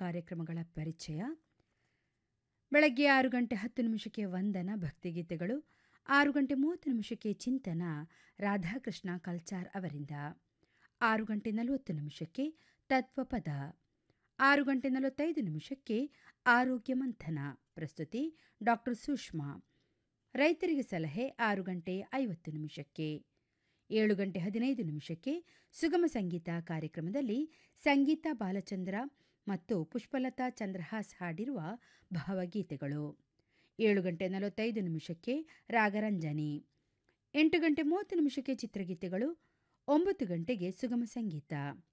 ಕಾರ್ಯಕ್ರಮಗಳ ಪರಿಚಯ ಬೆಳಗ್ಗೆ ಆರು ಗಂಟೆ ಹತ್ತು ನಿಮಿಷಕ್ಕೆ ವಂದನ ಭಕ್ತಿಗೀತೆಗಳು ಆರು ಗಂಟೆ ಮೂವತ್ತು ನಿಮಿಷಕ್ಕೆ ಚಿಂತನ ರಾಧಾಕೃಷ್ಣ ಕಲ್ಚಾರ್ ಅವರಿಂದ ಆರು ಗಂಟೆ ನಲವತ್ತು ನಿಮಿಷಕ್ಕೆ ತತ್ವಪದ ಆರು ಗಂಟೆ ನಲವತ್ತೈದು ನಿಮಿಷಕ್ಕೆ ಆರೋಗ್ಯ ಮಂಥನ ಪ್ರಸ್ತುತಿ ಡಾಕ್ಟರ್ ಸುಷ್ಮಾ ರೈತರಿಗೆ ಸಲಹೆ ಆರು ಗಂಟೆ ಐವತ್ತು ನಿಮಿಷಕ್ಕೆ ಏಳು ಗಂಟೆ ಹದಿನೈದು ನಿಮಿಷಕ್ಕೆ ಸುಗಮ ಸಂಗೀತ ಕಾರ್ಯಕ್ರಮದಲ್ಲಿ ಸಂಗೀತ ಬಾಲಚಂದ್ರ ಮತ್ತು ಪುಷ್ಪಲತಾ ಚಂದ್ರಹಾಸ್ ಹಾಡಿರುವ ಭಾವಗೀತೆಗಳು ಏಳು ಗಂಟೆ ನಲವತ್ತೈದು ನಿಮಿಷಕ್ಕೆ ರಾಗರಂಜನಿ ಎಂಟು ಗಂಟೆ ಮೂವತ್ತು ನಿಮಿಷಕ್ಕೆ ಚಿತ್ರಗೀತೆಗಳು ಒಂಬತ್ತು ಗಂಟೆಗೆ ಸುಗಮ ಸಂಗೀತ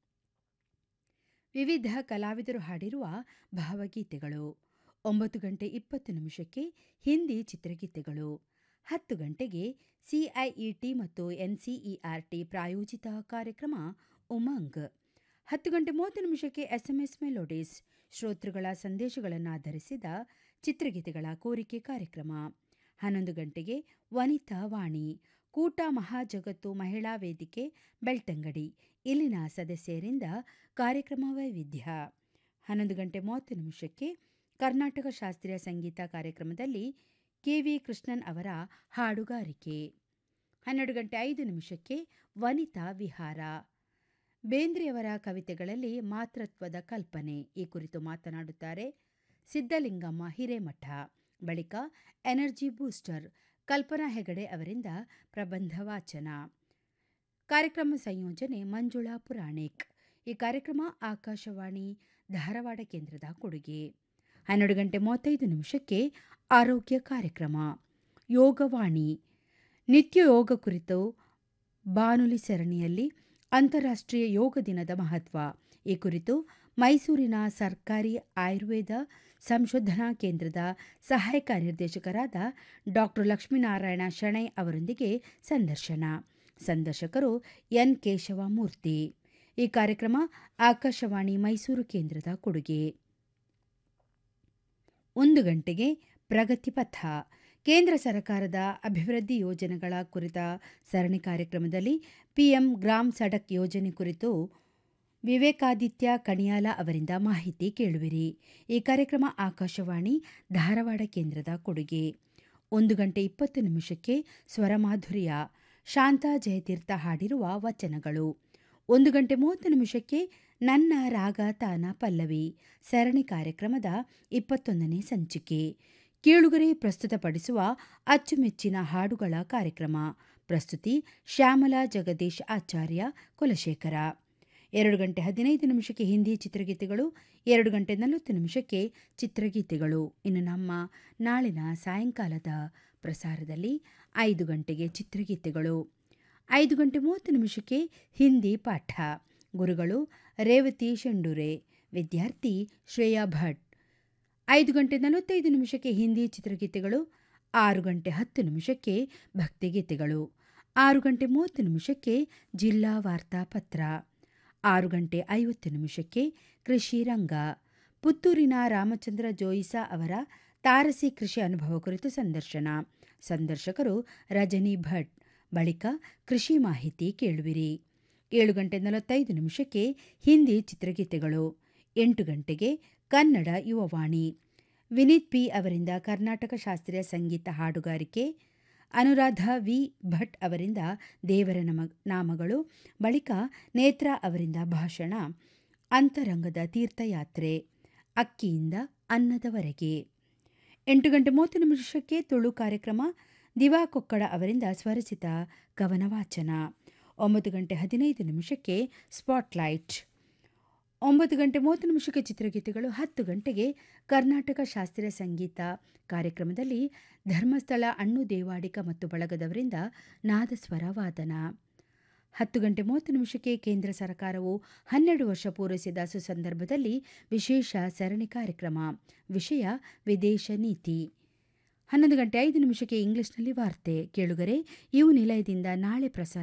ವಿವಿಧ ಕಲಾವಿದರು ಹಾಡಿರುವ ಭಾವಗೀತೆಗಳು ಒಂಬತ್ತು ಗಂಟೆ ಇಪ್ಪತ್ತು ನಿಮಿಷಕ್ಕೆ ಹಿಂದಿ ಚಿತ್ರಗೀತೆಗಳು ಹತ್ತು ಗಂಟೆಗೆ ಸಿಐಇಟಿ ಮತ್ತು ಎನ್ಸಿಇಆರ್ಟಿ ಪ್ರಾಯೋಜಿತ ಕಾರ್ಯಕ್ರಮ ಉಮಂಗ್ ಹತ್ತು ಗಂಟೆ ಮೂವತ್ತು ನಿಮಿಷಕ್ಕೆ ಎಸ್ಎಂಎಸ್ ಮೆಲೋಡಿಸ್ ಶ್ರೋತೃಗಳ ಸಂದೇಶಗಳನ್ನು ಆಧರಿಸಿದ ಚಿತ್ರಗೀತೆಗಳ ಕೋರಿಕೆ ಕಾರ್ಯಕ್ರಮ ಹನ್ನೊಂದು ಗಂಟೆಗೆ ವನಿತಾ ವಾಣಿ ಕೂಟ ಮಹಾಜಗತ್ತು ಮಹಿಳಾ ವೇದಿಕೆ ಬೆಳ್ತಂಗಡಿ ಇಲ್ಲಿನ ಸದಸ್ಯರಿಂದ ಕಾರ್ಯಕ್ರಮ ವೈವಿಧ್ಯ ಹನ್ನೊಂದು ಗಂಟೆ ಮೂವತ್ತು ನಿಮಿಷಕ್ಕೆ ಕರ್ನಾಟಕ ಶಾಸ್ತ್ರೀಯ ಸಂಗೀತ ಕಾರ್ಯಕ್ರಮದಲ್ಲಿ ಕೆವಿ ಕೃಷ್ಣನ್ ಅವರ ಹಾಡುಗಾರಿಕೆ ಹನ್ನೆರಡು ಗಂಟೆ ಐದು ನಿಮಿಷಕ್ಕೆ ವನಿತಾ ವಿಹಾರ ಬೇಂದ್ರೆಯವರ ಕವಿತೆಗಳಲ್ಲಿ ಮಾತೃತ್ವದ ಕಲ್ಪನೆ ಈ ಕುರಿತು ಮಾತನಾಡುತ್ತಾರೆ ಸಿದ್ದಲಿಂಗಮ್ಮ ಹಿರೇಮಠ ಬಳಿಕ ಎನರ್ಜಿ ಬೂಸ್ಟರ್ ಕಲ್ಪನಾ ಹೆಗಡೆ ಅವರಿಂದ ಪ್ರಬಂಧ ವಾಚನ ಕಾರ್ಯಕ್ರಮ ಸಂಯೋಜನೆ ಮಂಜುಳಾ ಪುರಾಣಿಕ್ ಈ ಕಾರ್ಯಕ್ರಮ ಆಕಾಶವಾಣಿ ಧಾರವಾಡ ಕೇಂದ್ರದ ಕೊಡುಗೆ ಹನ್ನೆರಡು ಗಂಟೆ ಮೂವತ್ತೈದು ನಿಮಿಷಕ್ಕೆ ಆರೋಗ್ಯ ಕಾರ್ಯಕ್ರಮ ಯೋಗವಾಣಿ ನಿತ್ಯ ಯೋಗ ಕುರಿತು ಬಾನುಲಿ ಸರಣಿಯಲ್ಲಿ ಅಂತಾರಾಷ್ಟ್ರೀಯ ಯೋಗ ದಿನದ ಮಹತ್ವ ಈ ಕುರಿತು ಮೈಸೂರಿನ ಸರ್ಕಾರಿ ಆಯುರ್ವೇದ ಸಂಶೋಧನಾ ಕೇಂದ್ರದ ಸಹಾಯಕ ನಿರ್ದೇಶಕರಾದ ಡಾಕ್ಟರ್ ಲಕ್ಷ್ಮೀನಾರಾಯಣ ಶೆಣೈ ಅವರೊಂದಿಗೆ ಸಂದರ್ಶನ ಸಂದರ್ಶಕರು ಎನ್ ಕೇಶವಮೂರ್ತಿ ಈ ಕಾರ್ಯಕ್ರಮ ಆಕಾಶವಾಣಿ ಮೈಸೂರು ಕೇಂದ್ರದ ಕೊಡುಗೆ ಒಂದು ಗಂಟೆಗೆ ಪ್ರಗತಿ ಪಥ ಕೇಂದ್ರ ಸರ್ಕಾರದ ಅಭಿವೃದ್ಧಿ ಯೋಜನೆಗಳ ಕುರಿತ ಸರಣಿ ಕಾರ್ಯಕ್ರಮದಲ್ಲಿ ಪಿಎಂ ಗ್ರಾಮ್ ಸಡಕ್ ಯೋಜನೆ ಕುರಿತು ವಿವೇಕಾದಿತ್ಯ ಕಣಿಯಾಲ ಅವರಿಂದ ಮಾಹಿತಿ ಕೇಳುವಿರಿ ಈ ಕಾರ್ಯಕ್ರಮ ಆಕಾಶವಾಣಿ ಧಾರವಾಡ ಕೇಂದ್ರದ ಕೊಡುಗೆ ಒಂದು ಗಂಟೆ ಇಪ್ಪತ್ತು ನಿಮಿಷಕ್ಕೆ ಸ್ವರಮಾಧುರ್ಯ ಶಾಂತಾ ಜಯತೀರ್ಥ ಹಾಡಿರುವ ವಚನಗಳು ಒಂದು ಗಂಟೆ ಮೂವತ್ತು ನಿಮಿಷಕ್ಕೆ ನನ್ನ ರಾಗ ತಾನ ಪಲ್ಲವಿ ಸರಣಿ ಕಾರ್ಯಕ್ರಮದ ಇಪ್ಪತ್ತೊಂದನೇ ಸಂಚಿಕೆ ಕೇಳುಗರೆ ಪ್ರಸ್ತುತಪಡಿಸುವ ಅಚ್ಚುಮೆಚ್ಚಿನ ಹಾಡುಗಳ ಕಾರ್ಯಕ್ರಮ ಪ್ರಸ್ತುತಿ ಶ್ಯಾಮಲಾ ಜಗದೀಶ್ ಆಚಾರ್ಯ ಕುಲಶೇಖರ ಎರಡು ಗಂಟೆ ಹದಿನೈದು ನಿಮಿಷಕ್ಕೆ ಹಿಂದಿ ಚಿತ್ರಗೀತೆಗಳು ಎರಡು ಗಂಟೆ ನಲವತ್ತು ನಿಮಿಷಕ್ಕೆ ಚಿತ್ರಗೀತೆಗಳು ಇನ್ನು ನಮ್ಮ ನಾಳಿನ ಸಾಯಂಕಾಲದ ಪ್ರಸಾರದಲ್ಲಿ ಐದು ಗಂಟೆಗೆ ಚಿತ್ರಗೀತೆಗಳು ಐದು ಗಂಟೆ ಮೂವತ್ತು ನಿಮಿಷಕ್ಕೆ ಹಿಂದಿ ಪಾಠ ಗುರುಗಳು ರೇವತಿ ಶೆಂಡೂರೆ ವಿದ್ಯಾರ್ಥಿ ಶ್ರೇಯಾ ಭಟ್ ಐದು ಗಂಟೆ ನಲವತ್ತೈದು ನಿಮಿಷಕ್ಕೆ ಹಿಂದಿ ಚಿತ್ರಗೀತೆಗಳು ಆರು ಗಂಟೆ ಹತ್ತು ನಿಮಿಷಕ್ಕೆ ಭಕ್ತಿಗೀತೆಗಳು ಆರು ಗಂಟೆ ಮೂವತ್ತು ನಿಮಿಷಕ್ಕೆ ಜಿಲ್ಲಾ ವಾರ್ತಾಪತ್ರ ಆರು ಗಂಟೆ ಐವತ್ತು ನಿಮಿಷಕ್ಕೆ ಕೃಷಿ ರಂಗ ಪುತ್ತೂರಿನ ರಾಮಚಂದ್ರ ಜೋಯಿಸಾ ಅವರ ತಾರಸಿ ಕೃಷಿ ಅನುಭವ ಕುರಿತು ಸಂದರ್ಶನ ಸಂದರ್ಶಕರು ರಜನಿ ಭಟ್ ಬಳಿಕ ಕೃಷಿ ಮಾಹಿತಿ ಕೇಳುವಿರಿ ಏಳು ಗಂಟೆ ನಲವತ್ತೈದು ನಿಮಿಷಕ್ಕೆ ಹಿಂದಿ ಚಿತ್ರಗೀತೆಗಳು ಎಂಟು ಗಂಟೆಗೆ ಕನ್ನಡ ಯುವವಾಣಿ ವಿನೀತ್ ಪಿ ಅವರಿಂದ ಕರ್ನಾಟಕ ಶಾಸ್ತ್ರೀಯ ಸಂಗೀತ ಹಾಡುಗಾರಿಕೆ ಅನುರಾಧ ವಿ ಭಟ್ ಅವರಿಂದ ದೇವರ ನಮ ನಾಮಗಳು ಬಳಿಕ ನೇತ್ರಾ ಅವರಿಂದ ಭಾಷಣ ಅಂತರಂಗದ ತೀರ್ಥಯಾತ್ರೆ ಅಕ್ಕಿಯಿಂದ ಅನ್ನದವರೆಗೆ ಎಂಟು ಗಂಟೆ ಮೂವತ್ತು ನಿಮಿಷಕ್ಕೆ ತುಳು ಕಾರ್ಯಕ್ರಮ ದಿವಾ ಕೊಕ್ಕಡ ಅವರಿಂದ ಸ್ವರಚಿತ ಕವನ ವಾಚನ ಒಂಬತ್ತು ಗಂಟೆ ಹದಿನೈದು ನಿಮಿಷಕ್ಕೆ ಸ್ಪಾಟ್ಲೈಟ್ ಒಂಬತ್ತು ಗಂಟೆ ಮೂವತ್ತು ನಿಮಿಷಕ್ಕೆ ಚಿತ್ರಗೀತೆಗಳು ಹತ್ತು ಗಂಟೆಗೆ ಕರ್ನಾಟಕ ಶಾಸ್ತ್ರೀಯ ಸಂಗೀತ ಕಾರ್ಯಕ್ರಮದಲ್ಲಿ ಧರ್ಮಸ್ಥಳ ಅಣ್ಣು ದೇವಾಡಿಕ ಮತ್ತು ಬಳಗದವರಿಂದ ನಾದಸ್ವರ ವಾದನ ಹತ್ತು ಗಂಟೆ ಮೂವತ್ತು ನಿಮಿಷಕ್ಕೆ ಕೇಂದ್ರ ಸರ್ಕಾರವು ಹನ್ನೆರಡು ವರ್ಷ ಪೂರೈಸಿದ ಸುಸಂದರ್ಭದಲ್ಲಿ ವಿಶೇಷ ಸರಣಿ ಕಾರ್ಯಕ್ರಮ ವಿಷಯ ವಿದೇಶ ನೀತಿ ಹನ್ನೊಂದು ಗಂಟೆ ಐದು ನಿಮಿಷಕ್ಕೆ ಇಂಗ್ಲಿಷ್ನಲ್ಲಿ ವಾರ್ತೆ ಕೇಳುಗರೆ ಇವು ನಿಲಯದಿಂದ ನಾಳೆ ಪ್ರಸಾರ